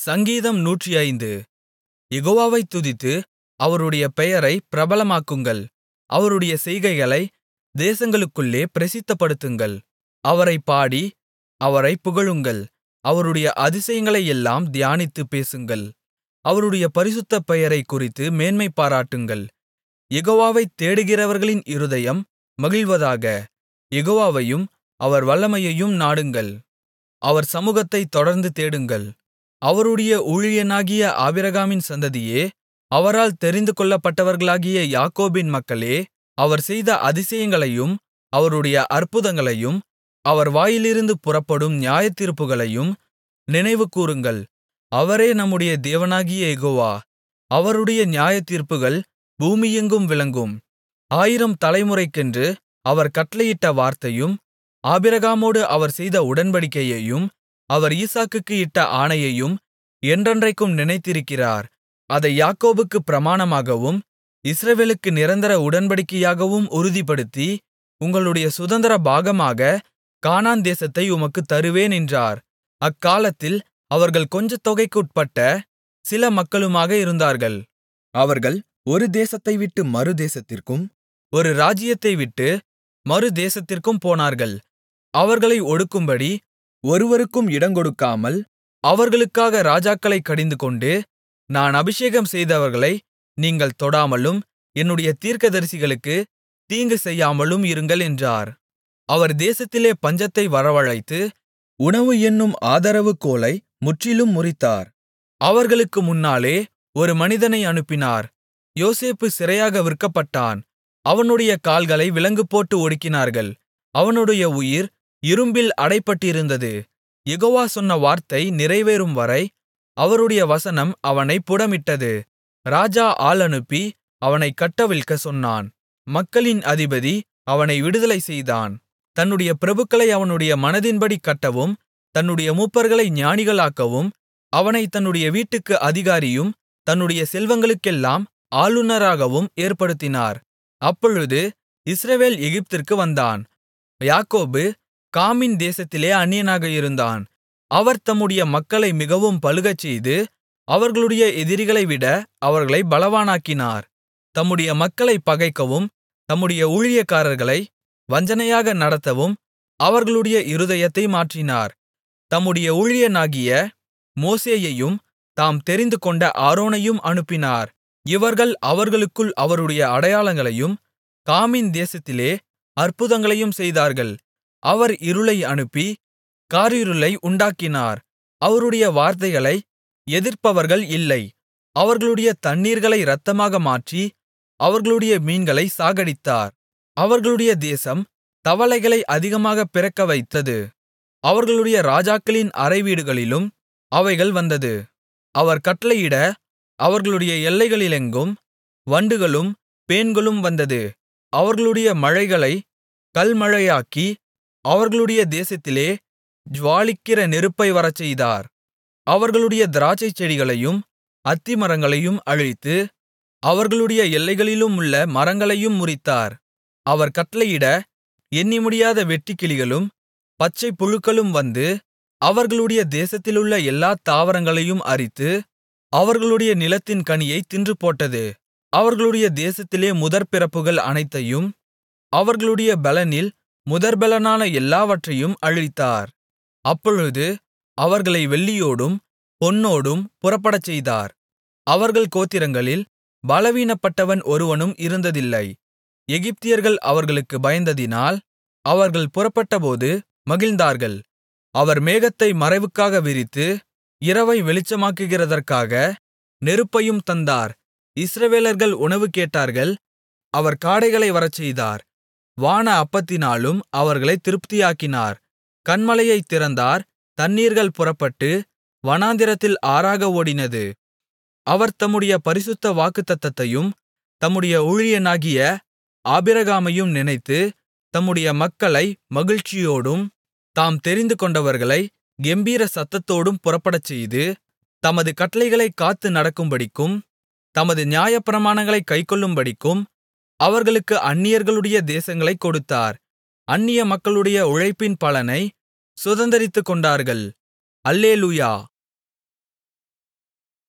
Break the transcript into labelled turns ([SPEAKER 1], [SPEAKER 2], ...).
[SPEAKER 1] சங்கீதம் நூற்றைந்து யெகோவாவைத் துதித்து அவருடைய பெயரைப் பிரபலமாக்குங்கள் அவருடைய செய்கைகளை தேசங்களுக்குள்ளே பிரசித்தப்படுத்துங்கள் அவரைப் பாடி அவரைப் புகழுங்கள் அவருடைய அதிசயங்களையெல்லாம் தியானித்துப் பேசுங்கள் அவருடைய பரிசுத்த பெயரைக் குறித்து மேன்மை பாராட்டுங்கள் யெகோவாவைத் தேடுகிறவர்களின் இருதயம் மகிழ்வதாக யெகோவாவையும் அவர் வல்லமையையும் நாடுங்கள் அவர் சமுகத்தைத் தொடர்ந்து தேடுங்கள் அவருடைய ஊழியனாகிய ஆபிரகாமின் சந்ததியே அவரால் தெரிந்துகொள்ளப்பட்டவர்களாகிய யாக்கோபின் மக்களே அவர் செய்த அதிசயங்களையும் அவருடைய அற்புதங்களையும் அவர் வாயிலிருந்து புறப்படும் நியாயத்தீர்ப்புகளையும் நினைவுகூருங்கள் அவரே நம்முடைய தேவனாகிய யெகோவா அவருடைய நியாயத்தீர்ப்புகள் பூமியெங்கும் விளங்கும் ஆயிரம் தலைமுறைக்கென்று அவர் கட்டளையிட்ட வார்த்தையும் ஆபிரகாமோடு அவர் செய்த உடன்படிக்கையையும் அவர் ஈசாக்குக்கு இட்ட ஆணையையும் என்றென்றைக்கும் நினைத்திருக்கிறார் அதை யாக்கோபுக்குப் பிரமாணமாகவும் இஸ்ரவேலுக்கு நிரந்தர உடன்படிக்கையாகவும் உறுதிப்படுத்தி உங்களுடைய சுதந்திர பாகமாக கானான் தேசத்தை உமக்குத் தருவேன் என்றார் அக்காலத்தில் அவர்கள் கொஞ்சத் தொகைக்குட்பட்ட சில மக்களுமாக இருந்தார்கள்
[SPEAKER 2] அவர்கள் ஒரு தேசத்தைவிட்டு மறு தேசத்திற்கும்
[SPEAKER 1] ஒரு ராஜ்ஜியத்தைவிட்டு மறு தேசத்திற்கும் போனார்கள் அவர்களை ஒடுக்கும்படி
[SPEAKER 2] ஒருவருக்கும் இடங்கொடுக்காமல்
[SPEAKER 1] அவர்களுக்காக ராஜாக்களைக் கடிந்துகொண்டு நான் அபிஷேகம் செய்தவர்களை நீங்கள் தொடாமலும் என்னுடைய தீர்க்கதரிசிகளுக்கு தீங்கு செய்யாமலும் இருங்கள் என்றார் அவர் தேசத்திலே பஞ்சத்தை வரவழைத்து
[SPEAKER 2] உணவு என்னும் ஆதரவு கோலை முற்றிலும் முறித்தார்
[SPEAKER 1] அவர்களுக்கு முன்னாலே ஒரு மனிதனை அனுப்பினார் யோசேப்பு சிறையாக விற்கப்பட்டான் அவனுடைய கால்களை விலங்கு போட்டு ஒடுக்கினார்கள் அவனுடைய உயிர் இரும்பில் அடைபட்டிருந்தது யெகோவா சொன்ன வார்த்தை நிறைவேறும் வரை அவருடைய வசனம் அவனைப் புடமிட்டது ராஜா ஆள் அனுப்பி அவனைக் கட்டவிழ்க்கச் சொன்னான் மக்களின் அதிபதி அவனை விடுதலை செய்தான் தன்னுடைய பிரபுக்களை அவனுடைய மனதின்படி கட்டவும் தன்னுடைய மூப்பர்களை ஞானிகளாக்கவும் அவனைத் தன்னுடைய வீட்டுக்கு அதிகாரியும் தன்னுடைய செல்வங்களுக்கெல்லாம் ஆளுநராகவும் ஏற்படுத்தினார் அப்பொழுது இஸ்ரவேல் எகிப்திற்கு வந்தான் யாக்கோபு காமின் தேசத்திலே அந்நியனாக இருந்தான் அவர் தம்முடைய மக்களை மிகவும் பலுகச்செய்து அவர்களுடைய எதிரிகளைவிட அவர்களை பலவானாக்கினார் தம்முடைய மக்களைப் பகைக்கவும் தம்முடைய ஊழியக்காரர்களை வஞ்சனையாக நடத்தவும் அவர்களுடைய இருதயத்தை மாற்றினார் தம்முடைய ஊழியனாகிய மோசேயையும் தாம் தெரிந்துகொண்ட ஆரோனையும் அனுப்பினார் இவர்கள் அவர்களுக்குள் அவருடைய அடையாளங்களையும் காமின் தேசத்திலே அற்புதங்களையும் செய்தார்கள் அவர் இருளை அனுப்பி காரிருளை உண்டாக்கினார் அவருடைய வார்த்தைகளை எதிர்ப்பவர்கள் இல்லை அவர்களுடைய தண்ணீர்களை இரத்தமாக மாற்றி அவர்களுடைய மீன்களை சாகடித்தார் அவர்களுடைய தேசம் தவளைகளை அதிகமாகப் பிறக்கவைத்தது அவர்களுடைய ராஜாக்களின் அறைவீடுகளிலும் அவைகள் வந்தது அவர் கட்டளையிட அவர்களுடைய எல்லைகளிலெங்கும் வண்டுகளும் பேன்களும் வந்தது அவர்களுடைய மழைகளை கல்மழையாக்கி அவர்களுடைய தேசத்திலே ஜுவாலிக்கிற நெருப்பை வரச்செய்தார் அவர்களுடைய திராட்சைச் செடிகளையும் அத்திமரங்களையும் அழித்து அவர்களுடைய எல்லைகளிலும் உள்ள மரங்களையும் முறித்தார் அவர் கட்டளையிட எண்ணிமுடியாத வெட்டுக்கிளிகளும் பச்சைப் புழுக்களும் வந்து அவர்களுடைய தேசத்திலுள்ள எல்லாத் தாவரங்களையும் அரித்து அவர்களுடைய நிலத்தின் கனியைத் தின்றுபோட்டது அவர்களுடைய தேசத்திலே முதற்பிறப்புகள் அனைத்தையும் அவர்களுடைய பெலனில் முதற்பெலனான எல்லாவற்றையும் அழித்தார் அப்பொழுது அவர்களை வெள்ளியோடும் பொன்னோடும் புறப்படச்செய்தார் அவர்கள் கோத்திரங்களில் பலவீனப்பட்டவன் ஒருவனும் இருந்ததில்லை எகிப்தியர்கள் அவர்களுக்கு பயந்ததினால் அவர்கள் புறப்பட்டபோது மகிழ்ந்தார்கள் அவர் மேகத்தை மறைவுக்காக விரித்து இரவை வெளிச்சமாக்குகிறதற்காக நெருப்பையும் தந்தார் இஸ்ரவேலர்கள் உணவு கேட்டார்கள் அவர் காடைகளை வரச்செய்தார் வான அப்பத்தினாலும் அவர்களை திருப்தியாக்கினார் கன்மலையைத் திறந்தார் தண்ணீர்கள் புறப்பட்டு வனாந்திரத்தில் ஆறாக ஓடினது அவர் தம்முடைய பரிசுத்த வாக்குத்தத்தத்தையும் தம்முடைய ஊழியனாகிய ஆபிரகாமையும் நினைத்து தம்முடைய மக்களை மகிழ்ச்சியோடும் தாம் தெரிந்துகொண்டவர்களை கெம்பீர சத்தத்தோடும் புறப்படச்செய்து தமது கட்டளைகளைக் காத்து நடக்கும்படிக்கும் தமது நியாயப்பிரமாணங்களைக் கைக்கொள்ளும்படிக்கும் அவர்களுக்கு அந்நியர்களுடைய தேசங்களைக் கொடுத்தார் அந்நிய மக்களுடைய உழைப்பின் பலனை சுதந்தரித்துக்கொண்டார்கள் அல்லேலூயா